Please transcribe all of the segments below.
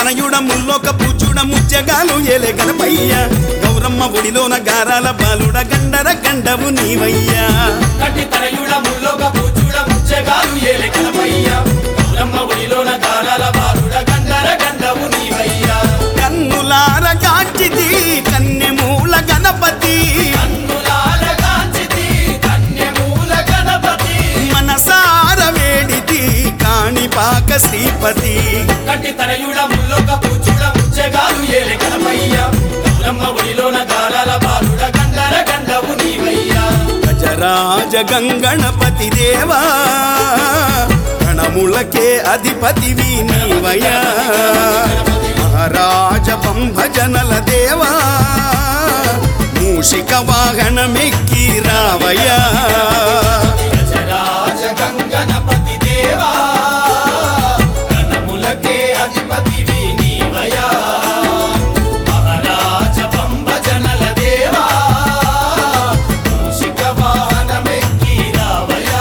తనయుడ ముల్లోక పూచుడ ముచ్చగాలు ఏలే గణపయ్య గౌరమ్మ ఒడిలోన గారాల బాలుడ గండర గండవు నీవయ్యా కట్టి తనయుడ ముల్లోక పూచుడ ముచ్చగాలు ఏలే కలపయ్య గౌరమ్మ ఒడిలోన గారాల బాలుడ గండర గండవు నీవయ్యా కన్నులార కాంచితి కన్నెమూల గణపతి కన్నులార కాంచితి కన్యమూల గణపతి మనసార వేడితి కాణిపాక శ్రీపతి కట్టి తనయుడ ముల్లోక పూచుడ ముచ్చగాలు ఏలే కలపయ్య గౌరమ్మ ఒడిలోన గారాల బాలుడ గండర గండవు నీవయ్యా గజరాజ గంగణపతి దేవా గణములకే అధిపతివి నీవయ్యా మహారాజ పంభజనల దేవా మూషిక వాహనమెక్కి రావయ్యా గజరాజ గంగణపతి దేవా గణములకే అధిపతివి నీవయా మహారాజ పంభజనల దేవా మూషిక వాహనమెక్కి రావయా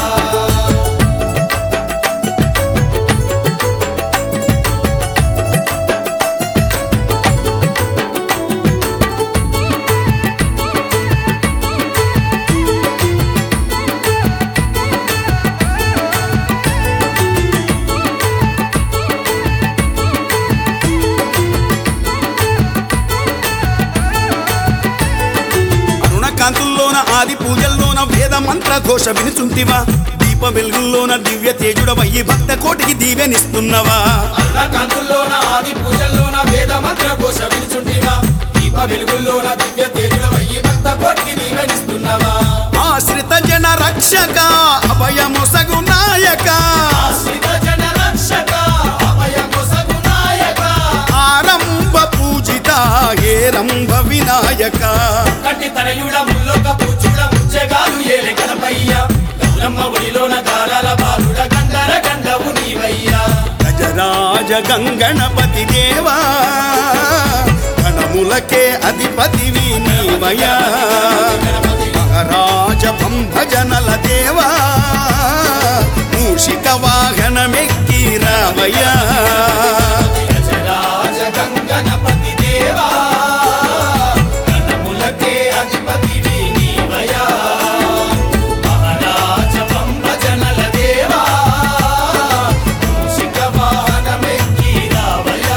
అరుణ కాంతుల్లోన ఆది పూజల్లోన వేద మంత్ర ఘోష వినుచుంటివా దీప వెలుగుల్లోన దివ్య తేజుడవయ్యి భక్త కోటికి దీవెనిస్తున్నవా కాంతుల్లోన ఆది పూజల్లోన వేద మంత్ర ఘోష వినుచుంటివా దీప వెలుగుల్లోన దివ్య తేజుడవయ్యి భక్త కోటికి దీవెనిస్తున్నవా ఆశ్రిత జన రక్షక అభయమొసగు నాయక ఆశ్రిత జన రక్షక అభయమొసగు నాయక ఆరంభ పూజిత హేరంభ వినాయక కట్టి తనయుడ ముల్లోక పూచుడ ముచ్చగాలు ఏలే కనపయ్య గౌరమ్మ ఒడిలోన గారాల బాలుడ గండర గండవు నీవయ్యా గజరాజ గంగణపతి దేవా గణములకే అధిపతివి నీవయా మహారాజ పంభజనల దేవా మూషిక వాహనమెక్కి రావయ్యా గజరాజ గంగణపతి దేవా గణములకే అధిపతివి నీవయా మహారాజ పంభజనల దేవా మూషిక వాహనమెక్కి రావయా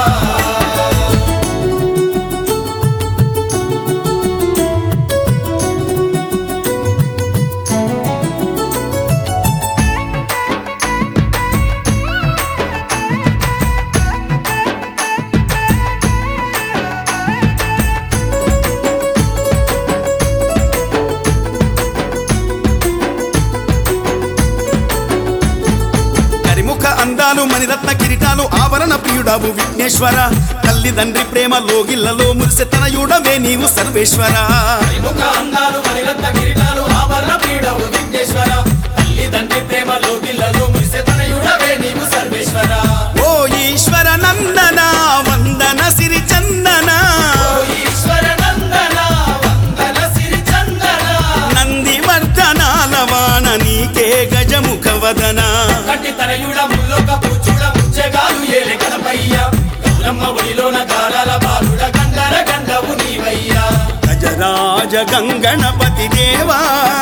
కరిముఖ అందాలు మణిరత్న కిరీటాలు ఆభరణ ప్రియుడావు విఘ్నేశ్వర తల్లిదండ్రి ప్రేమ లోగిళ్లలో మురిసె తనయుడవే నీవు సర్వేశ్వర ముఖ అందాలు మణిరత్న కిరీటాలు ఆభరణ పీడవు విఘ్నేశ్వర తల్లిదండ్రి ప్రేమ లోగిళ్లలో మురిసె తనయుడవే నీవు సర్వేశ్వర ఓ ఈశ్వర నందన వందన సిరి చందన ఓ ఈశ్వర నందన వందన సిరి చందన నంది వర్ధనాల వాణ నీకే గజముఖ వదన కట్టి తనయుడ ముల్లోక పూచుడ ముచ్చగాలు ఏలే కనపయ్య గౌరమ్మ ఒడిలోన గారాల బాలుడ గండర గండవు నీవయ్యా గజరాజ గంగణపతి దేవా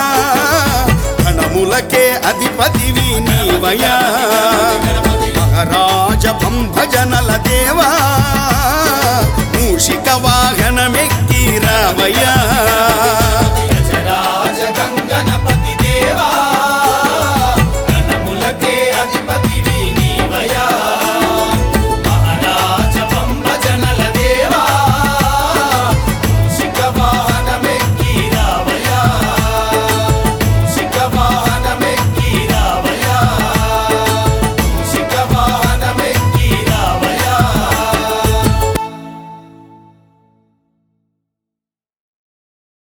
గణములకే అధిపతివి నీవయా మహారాజ పంభజనల దేవా మూషిక వాహనమెక్కి రావయ్యా గజరాజ గంగనప